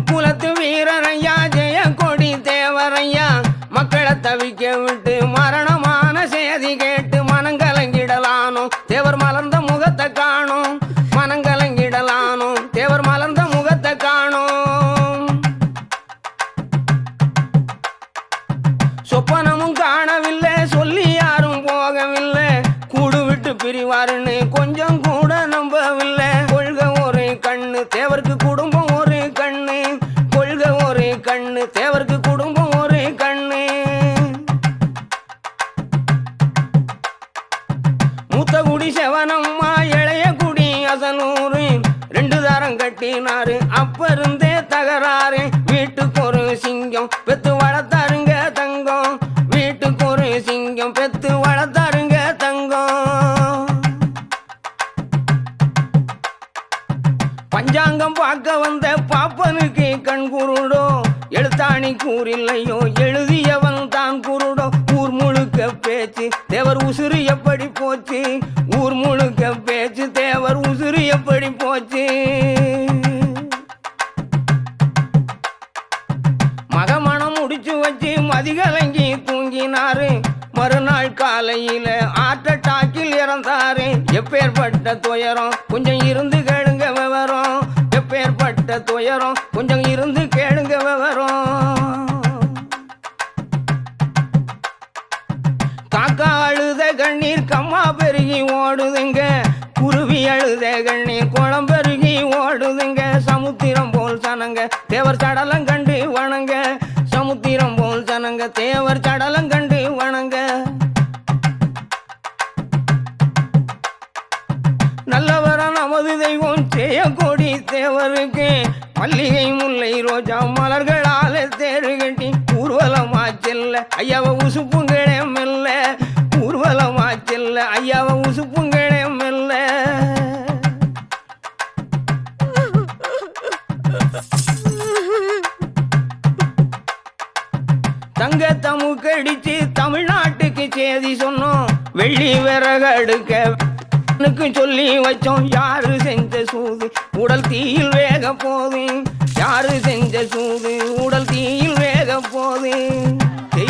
குலத்து வீரரையா ஜெய கொடி தேவரையா மக்களை தவிக்க விட்டு மரணமான செய்தி கேட்டு மனங்கலங்கிடலானோ தேவர் மலர்ந்த முகத்தை காணோம் மனங்கலங்கிடலானோ தேவர் மலர்ந்த முகத்தை காணோம் சொப்பனமும் காணவில்லை சொல்லி யாரும் போகவில்லை கூடு விட்டு பிரிவாருன்னு கொஞ்சம் கூட நம்பவில்லை கொள்க ஒரு கண்ணு தேவருக்கு குடும்பம் ஒரு கண்ணு கொள்க ஒரு கண்ணு தேவருக்கு குடும்பம் ஒரு கண்ணு மூத்த குடி செவனம்மா இளைய குடி அசனூரு ரெண்டு தாரம் கட்டினாரு அப்ப இருந்தே தகராறு வீட்டுக்கு ஒரு சிங்கம் பெத்து வளர்த்தாருங்க தங்கம் வீட்டுக்கு ஒரு சிங்கம் பெத்து வளர்த்தாருங்க தங்கம் பஞ்சாங்கம் பார்க்க வந்த பாப்பனுக்கு கண் குருடோ எழுத்தாணி கூறில்லையோ எழுதியவன் தான் குருடோ ஊர் முழுக்க பேச்சு தேவர் உசுறு எப்படி போச்சு ஊர் முழுக்க பேச்சு தேவர் உசுறு எப்படி போச்சு மகமணம் முடிச்சு வச்சு மதிகலங்கி தூங்கினாரு மறுநாள் காலையில ஆட்டட்டாக்கில் இறந்தாரு எப்பேற்பட்ட துயரம் கொஞ்சம் இருந்து கேளுங்க விவரம் எப்பேற்பட்ட துயரம் கொஞ்சம் இருந்து கேளுங்க விவரம் காக்கா அழுத கண்ணீர் கம்மா பெருகி ஓடுதுங்க குருவி அழுத கண்ணீர் குளம் பெருகி ஓடுதுங்க சமுத்திரம் போல் சனங்க தேவர் சடலம் கண்டு வணங்க சமுத்திரம் போல் சனங்க தேவர் சடலம் கண்டு வணங்க நல்லவர நமது தெய்வம் செய்யக்கோடி தேவருக்கு மல்லிகை முல்லை ரோஜா மலர்களால தேறு கட்டி ஊர்வலமா செல்ல ஐயாவ உசுப்புங்களே மெல்ல ஊர்வலமா செல்ல ஐயாவ உசுப்புங்களே மெல்ல தங்க தமுக்கு அடிச்சு தமிழ்நாட்டுக்கு செய்தி சொன்னோம் வெள்ளி விறகு அடுக்க எனக்கு சொல்லி வச்சோம் யாரு செஞ்ச சூது உடல் தீயில் வேக போது யாரு செஞ்ச சூது உடல் தீயில் வேக போது